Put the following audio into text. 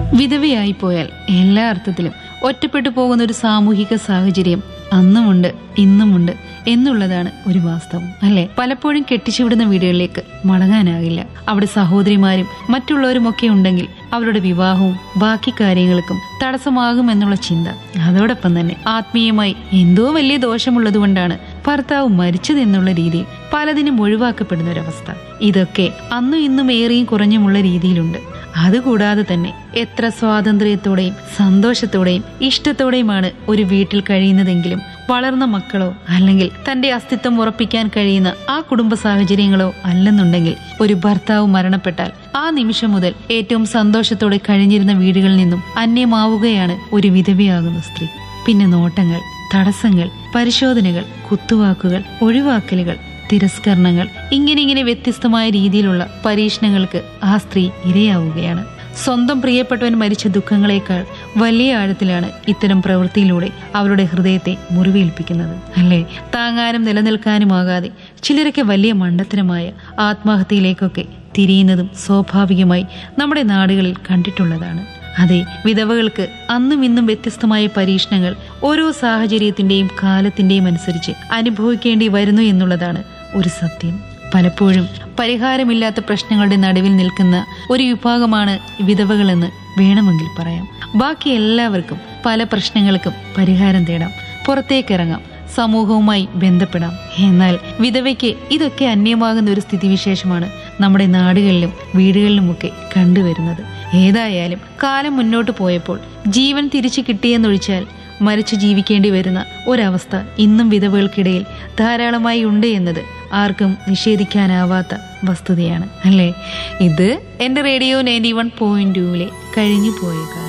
വിധവയായി പോയാൽ എല്ലാ അർത്ഥത്തിലും ഒറ്റപ്പെട്ടു പോകുന്ന ഒരു സാമൂഹിക സാഹചര്യം അന്നുമുണ്ട് ഇന്നുമുണ്ട് എന്നുള്ളതാണ് ഒരു വാസ്തവം അല്ലെ പലപ്പോഴും കെട്ടിച്ചുവിടുന്ന വീടുകളിലേക്ക് മടങ്ങാനാകില്ല അവിടെ സഹോദരിമാരും മറ്റുള്ളവരുമൊക്കെ ഉണ്ടെങ്കിൽ അവരുടെ വിവാഹവും ബാക്കി കാര്യങ്ങൾക്കും തടസ്സമാകുമെന്നുള്ള ചിന്ത അതോടൊപ്പം തന്നെ ആത്മീയമായി എന്തോ വലിയ ദോഷമുള്ളതുകൊണ്ടാണ് ഭർത്താവ് മരിച്ചതെന്നുള്ള രീതിയിൽ പലതിനും ഒഴിവാക്കപ്പെടുന്ന ഒരവസ്ഥ ഇതൊക്കെ അന്നും ഇന്നും ഏറിയും കുറഞ്ഞുമുള്ള രീതിയിലുണ്ട് അതുകൂടാതെ തന്നെ എത്ര സ്വാതന്ത്ര്യത്തോടെയും സന്തോഷത്തോടെയും ഇഷ്ടത്തോടെയുമാണ് ഒരു വീട്ടിൽ കഴിയുന്നതെങ്കിലും വളർന്ന മക്കളോ അല്ലെങ്കിൽ തന്റെ അസ്തിത്വം ഉറപ്പിക്കാൻ കഴിയുന്ന ആ കുടുംബ സാഹചര്യങ്ങളോ അല്ലെന്നുണ്ടെങ്കിൽ ഒരു ഭർത്താവ് മരണപ്പെട്ടാൽ ആ നിമിഷം മുതൽ ഏറ്റവും സന്തോഷത്തോടെ കഴിഞ്ഞിരുന്ന വീടുകളിൽ നിന്നും അന്യമാവുകയാണ് ഒരു വിധവയാകുന്ന സ്ത്രീ പിന്നെ നോട്ടങ്ങൾ തടസ്സങ്ങൾ പരിശോധനകൾ കുത്തുവാക്കുകൾ ഒഴിവാക്കലുകൾ തിരസ്കരണങ്ങൾ ഇങ്ങനെ ഇങ്ങനെ വ്യത്യസ്തമായ രീതിയിലുള്ള പരീക്ഷണങ്ങൾക്ക് ആ സ്ത്രീ ഇരയാവുകയാണ് സ്വന്തം പ്രിയപ്പെട്ടവൻ മരിച്ച ദുഃഖങ്ങളെക്കാൾ വലിയ ആഴത്തിലാണ് ഇത്തരം പ്രവൃത്തിയിലൂടെ അവരുടെ ഹൃദയത്തെ മുറിവേൽപ്പിക്കുന്നത് അല്ലേ താങ്ങാനും നിലനിൽക്കാനുമാകാതെ ചിലരൊക്കെ വലിയ മണ്ടത്തരമായ ആത്മഹത്യയിലേക്കൊക്കെ തിരിയുന്നതും സ്വാഭാവികമായി നമ്മുടെ നാടുകളിൽ കണ്ടിട്ടുള്ളതാണ് അതെ വിധവകൾക്ക് അന്നും ഇന്നും വ്യത്യസ്തമായ പരീക്ഷണങ്ങൾ ഓരോ സാഹചര്യത്തിന്റെയും കാലത്തിന്റെയും അനുസരിച്ച് അനുഭവിക്കേണ്ടി വരുന്നു എന്നുള്ളതാണ് ഒരു സത്യം പലപ്പോഴും പരിഹാരമില്ലാത്ത പ്രശ്നങ്ങളുടെ നടുവിൽ നിൽക്കുന്ന ഒരു വിഭാഗമാണ് വിധവകളെന്ന് വേണമെങ്കിൽ പറയാം ബാക്കി എല്ലാവർക്കും പല പ്രശ്നങ്ങൾക്കും പരിഹാരം തേടാം പുറത്തേക്കിറങ്ങാം സമൂഹവുമായി ബന്ധപ്പെടാം എന്നാൽ വിധവയ്ക്ക് ഇതൊക്കെ അന്യമാകുന്ന ഒരു സ്ഥിതിവിശേഷമാണ് നമ്മുടെ നാടുകളിലും വീടുകളിലുമൊക്കെ കണ്ടുവരുന്നത് ഏതായാലും കാലം മുന്നോട്ട് പോയപ്പോൾ ജീവൻ തിരിച്ചു കിട്ടിയെന്നൊഴിച്ചാൽ മരിച്ചു ജീവിക്കേണ്ടി വരുന്ന ഒരവസ്ഥ ഇന്നും വിധവകൾക്കിടയിൽ ധാരാളമായി ഉണ്ട് എന്നത് ആർക്കും നിഷേധിക്കാനാവാത്ത വസ്തുതയാണ് അല്ലേ ഇത് എന്റെ റേഡിയോ നയൻറ്റി വൺ പോയിന്റ് ടൂവിലെ കഴിഞ്ഞു പോയ കാലം